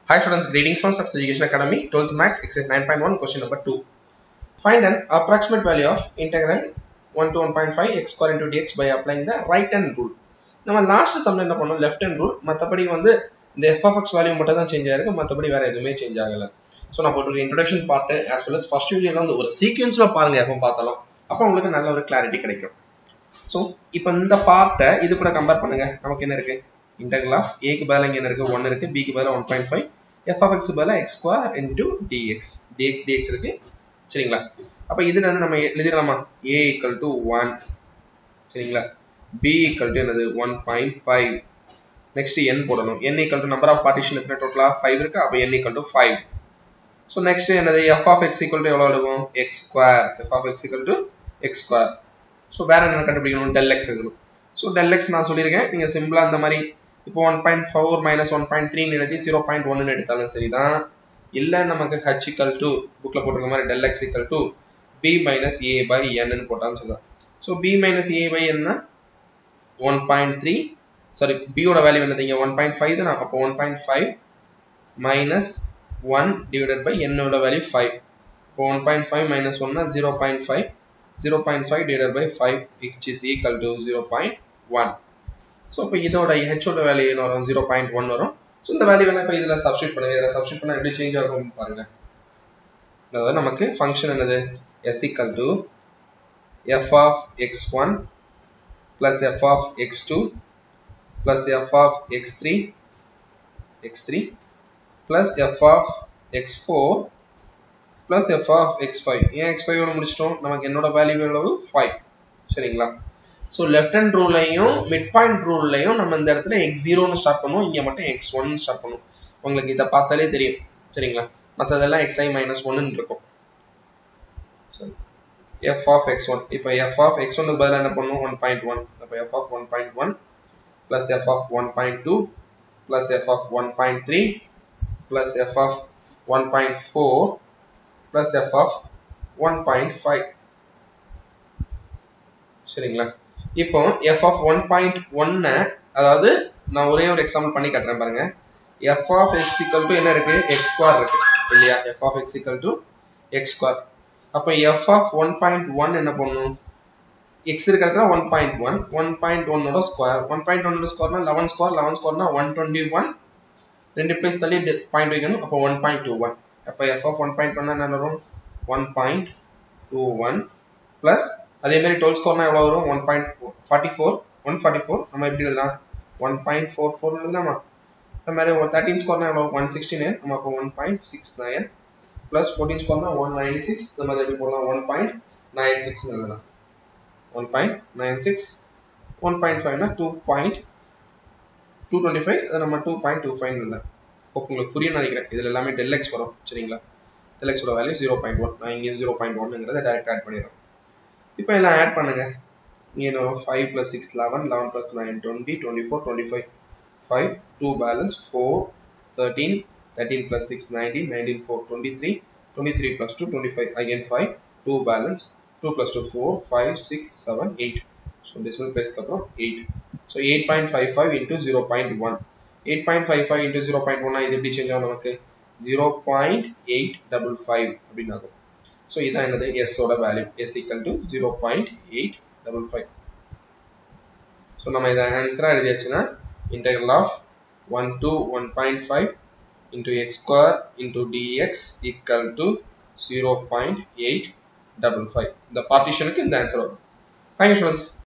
Hi students, greetings from Success Education Academy, 12th Max, exercise 9.1, question number 2. Find an approximate value of integral 1 to 1.5 x square into dx by applying the right hand rule. நம்ம last சம்ல என்ன பண்ணோம் left hand rule மற்றபடி வந்து இந்த F of X value மட்டும் தான் change ஆயிருக்கு மற்றபடி வேற எதுவுமே சேஞ்ச் ஆகல ஸோ நான் போட்டு introduction part as well as first வீடியோல வந்து ஒரு சீக்வன்ஸ்ல பாருங்க எப்போ பார்த்தாலும் அப்போ உங்களுக்கு நல்ல ஒரு கிளாரிட்டி கிடைக்கும் ஸோ இப்போ இந்த பார்ட்டை இது கூட கம்பேர் பண்ணுங்க நமக்கு என்ன இருக்கு இன்டெகிரல் ஆஃப் ஏக்கு பதிலாக இங்கே என்ன இருக்கு ஒன் இருக்கு பிக்கு பதிலாக one point five F of X பதிலாக X square into DX DX DX இருக்கு சரிங்களா அப்போ இதுல வந்து நம்ம எழுதிடலாமா ஏ ஈக்குவல் டு ஒன் சரிங்களா பி ஈக்குவல் டு என்னது one point five next N போடணும் N equal to number of partition எத்தனை டோட்டலா ஃபைவ் இருக்கு அப்போ N equal to five so next என்னது F of X equal to எவ்வளோ எழுதுவோம் X square F of X equal to X square so வேற என்ன கண்டுபிடிக்கணும் டெல் எக்ஸ் எழுதணும் ஸோ டெல் எக்ஸ் நான் சொல்லியிருக்கேன் நீங்க சிம்பிளா அந்த மாதிரி இப்போ one point four minus one point three எழுதி ஜீரோ பாயிண்ட் ஒன்னு எடுத்தாலும் சரிதான் இல்லை நமக்கு ஹச் இக்கல் டு புக்கில் போட்டிருக்க மாதிரி del X equal to B minus A by என்னு போட்டாலும் சொல்லலாம் so B minus A by என்ன ஒன் பாயிண்ட் த்ரீ சாரி பியோட வேல்யூ என்னது இங்கே ஒன் பாயிண்ட் ஃபைவ் தானே அப்போ one point five minus one divided by என்னோட வேல்யூ ஃபைவ் இப்போ ஒன் பாயிண்ட் ஃபைவ் மைனஸ் ஒன்னா zero point five zero point five divided by five which is equal to zero point one so இப்போ இதோட ஹெச்சோட value என்ன வரும் zero point one வரும் so இந்த value வேணா இப்போ இதில் சப்ஸ்டியூட் பண்ணுங்க இதில் சப்ஸ்டியூட் பண்ணால் எப்படி சேஞ்ச் ஆகும் பாருங்க அதாவது நமக்கு ஃபங்க்ஷன் என்னது s equal to f of x one plus f of x2 plus f of x3 x3 plus f of x4 plus f of x5 ஏன் x5 ஓட முடிச்சிட்டோம் நமக்கு என்னோட வேல்யூ எவ்வளவு 5 சரிங்களா ஸோ லெஃப்ட் ஹேண்ட் ரூல்லையும் மிட் பாயிண்ட் ரூல்லையும் நம்ம இந்த இடத்துல எக்ஸ் ஜீரோன்னு ஸ்டார்ட் பண்ணுவோம் இங்கே மட்டும் எக்ஸ் ஒன் ஸ்டார்ட் பண்ணுவோம் உங்களுக்கு இதை பார்த்தாலே தெரியும் சரிங்களா மற்றதெல்லாம் எக்ஸ்ஐ மைனஸ் ஒன்னு இருக்கும் சரி f of x1 இப்போ f of x1 க்கு பதிலா என்ன பண்ணும் 1.1 அப்போ f of 1.1 plus f of 1.2 plus f of 1.3 plus f of 1.4 plus f of 1.5 சரிங்களா இப்போ f of 1.1 அதாவது நான் ஒரே ஒரு எக்ஸாம்பிள் பண்ணி காட்டுறேன் பாருங்க f of x equal to என்ன இருக்கு x square இருக்கு இல்லையா f of x equal to x square அப்போ f of one point one என்ன பண்ணும் எக்ஸ் இருக்கிறதுல one point one one point ஒன்னோட ஸ்கொயர் ஒன் பாயிண்ட் ஒன்னோட ஸ்கொயர்னா லெவன் ஸ்கொயர் லெவன் ஸ்கொயர்னா ஒன் டுவெண்ட்டி ஒன் ரெண்டு பிளேஸ் தள்ளி பாயிண்ட் வைக்கணும் அப்போ ஒன் பாயிண்ட் டூ ஒன் அப்போ f of one point one என்ன வரும் one point two one plus அதே மாதிரி டுவெல் ஸ்கோர்னா எவ்வளோ வரும் one point forty four one forty four நம்ம எப்படி எழுதலாம் ஒன் பாயிண்ட் ஃபோர் ஃபோர் எழுதலாமா அது மாதிரி தேர்ட்டின் ஸ்கோர்னா எவ்வளோ ஒன் சிக்ஸ்டி நைன் நம்ம அப்போ one point six nine plus 14 square na 196 நம்ம எப்படி போடலாம் 1.96 எழுதலாம் 1.96 1.5 னா 2.225 அது நம்ம 2.25 எழுதலாம் இப்போ உங்களுக்கு புரியும் நினைக்கிறேன் இதுல எல்லாமே டெல் எக்ஸ் வரும் சரிங்களா டெல் எக்ஸோட வேல்யூ ஜீரோ பாயிண்ட் ஒன் நான் இங்கே ஜீரோ பாயிண்ட் ஒன்னுங்கிறத டேரக்ட் ஆட் பண்ணிடுறேன் இப்போ எல்லாம் ஆட் பண்ணுங்க இங்கே என்ன வரும் five plus six eleven eleven plus nine twenty twenty four twenty five five two balance four thirteen 13 plus 6 19 19 4 23 23 plus 2 25 again 5 2 balance 2 plus 2 4 5 6 7 8 so decimal place அப்புறம் 8 so 8.55 into 0.1 8.55 into 0.1 இது எப்படி சேஞ்ச் ஆகும் நமக்கு 0.855 அப்படின்னு ஆகும் ஸோ இதான் என்னது s ஓட value s equal to 0.855 so நம்ம இதை ஆன்சராக எழுதியாச்சுன்னா integral of 1 to 1.5 into x square into dx equal to 0.855 இந்த பார்ட்டிஷனுக்கு இந்த ஆன்சர் வரும் தேங்க்யூ ஸ்டூடெண்ட்ஸ்